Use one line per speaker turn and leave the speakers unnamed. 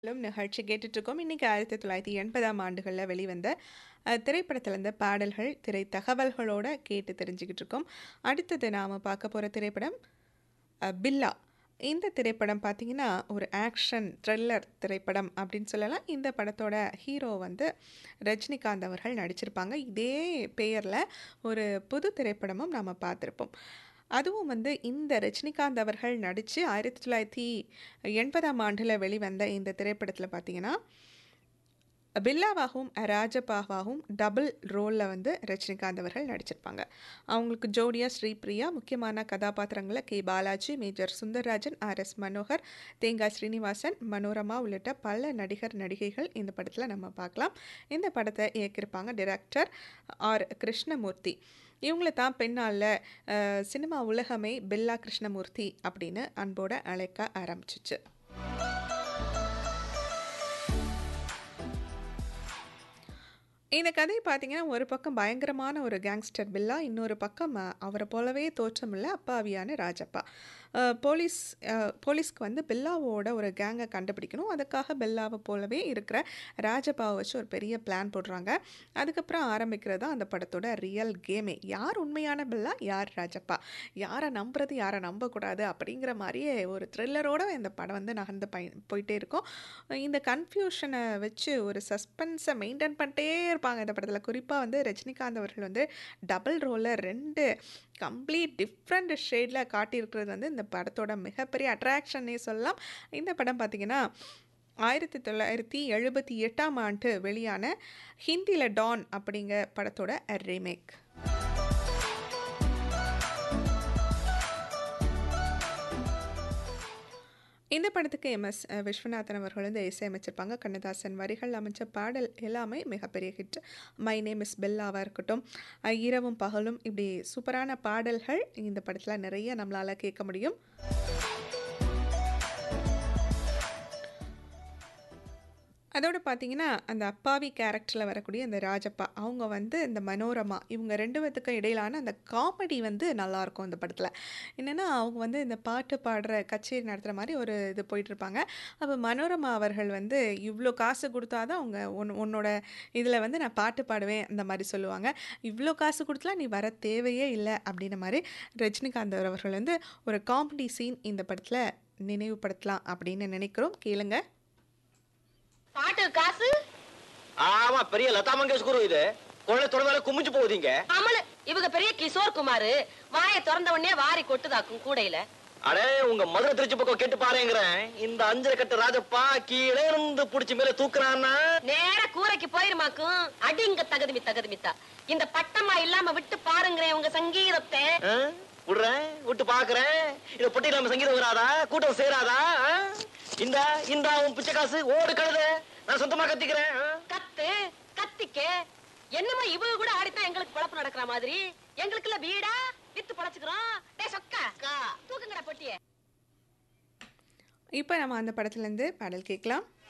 லும் நிகழ்ச்சி கேட்டுட்ருக்கோம். இன்னைக்கு 1980ஆம் ஆண்டுகள்ல வெளிவந்த அ திரைப்படத்துல இருந்த பாடல்கள், திரை தகவல்களோட கேட்டு தெரிஞ்சுக்கிட்டு இருக்கோம். அடுத்தது நாம பார்க்க போற திரைப்படம் அ பில்லா. இந்த திரைப்படம் பார்த்தீங்கன்னா, ஒரு ஆக்ஷன் த்ரில்லர் திரைப்படம் அப்படின்னு சொல்லலாம். இந்த படத்தோட ஹீரோ வந்து ரஜினிகாந்த் அவர்கள் நடிச்சிருப்பாங்க. இதே பெயர்ல ஒரு புது திரைப்படமும் நாம பார்த்திருப்போம். அதுவும் வந்து இந்த ரஜினிகாந்த் அவர்கள் நடிச்சு 1980ஆம் ஆண்டுல வெளிவந்த இந்த திரைப்படத்துல பார்த்தீங்கன்னா, பில்லாவாகவும், ராஜப்பாவாகவும் டபுள் ரோல்ல வந்து ரஜினிகாந்த் அவர்கள் நடிச்சிருப்பாங்க. அவங்களுக்கு ஜோடியா ஸ்ரீபிரியா, முக்கியமான கதாபாத்திரங்கள்ல K. Balaji, Major Sundarrajan, R. S. Manohar, Thengai Srinivasan, Manorama உள்ளிட்ட பல நடிகர், நடிகைகள் இந்த படத்துல நம்ம பார்க்கலாம். இந்த படத்த இயக்கியிருப்பாங்க டைரக்டர் ஆர். கிருஷ்ணமூர்த்தி. இவங்கள தான் பின்னால அ சினிமா உலகமே பில்லா கிருஷ்ணமூர்த்தி அப்படின்னு அன்போட அழைக்க ஆரம்பிச்சுச்சு. இந்த கதை பார்த்தீங்கன்னா, ஒரு பக்கம் பயங்கரமான ஒரு கேங்ஸ்டர் பில்லா, இன்னொரு பக்கம் அ அவர போலவே தோற்றமுள்ள அப்பாவியான ராஜப்பா. அ போலீஸ் அ போலீஸ்க்கு வந்து பில்லாவோட ஒரு கேங்க கண்டுபிடிக்கணும். அதுக்காக பில்லாவ போலவே இருக்கிற ராஜப்பாவ வச்சு ஒரு பெரிய பிளான் போடுறாங்க. அதுக்கப்புறம் ஆரம்பிக்கிறது தான் அந்த படத்தோட ரியல் கேமே. யார் உண்மையான பில்லா? யார் ராஜப்பா? யார நம்புறது? யார நம்பக்கூடாது? அப்படிங்கிற மாரியே ஒரு த்ரில்லரோட இந்த படம் வந்து நகர்ந்து பய போயிட்டே இருக்கும். இந்த கன்ஃப்யூஷன வச்சு ஒரு சஸ்பென்ஸ மெயின்டெயின் பண்ணிட்டே இருப்பாங்க இந்த படத்துல. குறிப்பா வந்து ரஜினிகாந்த் அவர்கள் வந்து டபுள் ரோல்ல 2 கம்ப்ளீட் டிஃப்ரெண்ட் ஷேட்ல காட்டியிருக்கிறது வந்து இந்த படத்தோட மிகப்பெரிய அட்ராக்ஷன்னே சொல்லலாம். இந்த படம் பார்த்தீங்கன்னா, 1978ஆம் ஆண்டு வெளியான ஹிந்தில டான் அப்படிங்க படத்தோட ரீமேக். இந்த படத்துக்கு எம்.எஸ். விஸ்வநாதன் அவர்கள் வந்து இசையமைச்சிருப்பாங்க. கண்ணதாசன் வரிகள் அமைச்ச பாடல் எல்லாமே மிகப்பெரிய ஹிட். மை நேம் இஸ் பில்லாவா இருக்கட்டும், அ இரவும் பகலும் இப்படி சூப்பரான பாடல்கள் இந்த படத்துல நிறைய நம்மளால கேட்க முடியும். அதோட பார்த்தீங்கன்னா, அந்த அப்பாவி கேரக்டர்ல வரக்கூடிய அந்த ராஜப்பா, அவங்க வந்து இந்த மனோரமா இவங்க 2 பேத்துக்கும் இடையிலான அந்த காமெடி வந்து நல்லாயிருக்கும் இந்த படத்துல. என்னன்னா, அவங்க வந்து இந்த பாட்டு பாடுற கச்சேரி நடத்துற மாரி ஒரு இது போயிட்டுருப்பாங்க. அப்ப மனோரமா அவர்கள் வந்து இவ்ளோ காசு குடுத்தா தான் அவங்க உன் உன்னோட இதுல வந்து நான் பாட்டு பாடுவேன் அந்த மாரி சொல்லுவாங்க. இவ்ளோ காசு குடுத்துலாம் நீ வர தேவையே இல்ல அப்படின்ன மாரி ரஜினிகாந்த் அவர்கள் வந்து ஒரு காமெடி சீன் இந்த படத்துல நினைவுபடுத்தலாம் அப்படின்னு நினைக்கிறோம். கேளுங்க.
பாட்டுக்கு காசு
ஆமா பெரிய லதா மங்கேஷ்கர் இது கொள்ளை தொடர்ந்தால குமிஞ்சு போகுதீங்க
அமலு இவங்க பெரிய கிஷோர் குமார் வாயை திறந்த உடனே வாரி கொட்டுதாக்கும் கூடையில
அடே உங்க மதுரை திருச்சி பக்கம் கேட்டு பாருங்கிறேன் இந்த அஞ்சரை கட்டு ராஜப்பா கீழே இருந்து புடிச்சு மேல தூக்குறான்னா
நேர கூரைக்கு போயிருமாக்கும் அடிங்க தகுதிமி தகுதிமித்தா இந்த பட்டமா இல்லாம விட்டு பாருங்கிறேன் உங்க சங்கீதத்தை
ஆ? விடுறேன் விட்டு பாக்குறேன் இத பொட்டி இல்லாம சங்கீதம் வராதா கூட்டம் சேராதா ஆ? இந்தா இந்தா உன் பிச்சை காசு ஓடு கழுத நான் சொந்தமா கத்திக்கிறேன் ஆ?
கத்து கத்திக்க என்னமோ இவங்க கூட ஆடித்தான் எங்களுக்கு குழப்பம் நடக்கிற மாதிரி எங்களுக்குள்ள வீடா வித்து பொழைச்சுக்கிறோம் டேய் சொக்கா தூக்குங்கடா பொட்டிய
இப்ப நம்ம அந்த படத்துலேருந்து பாடல் கேட்கலாம்.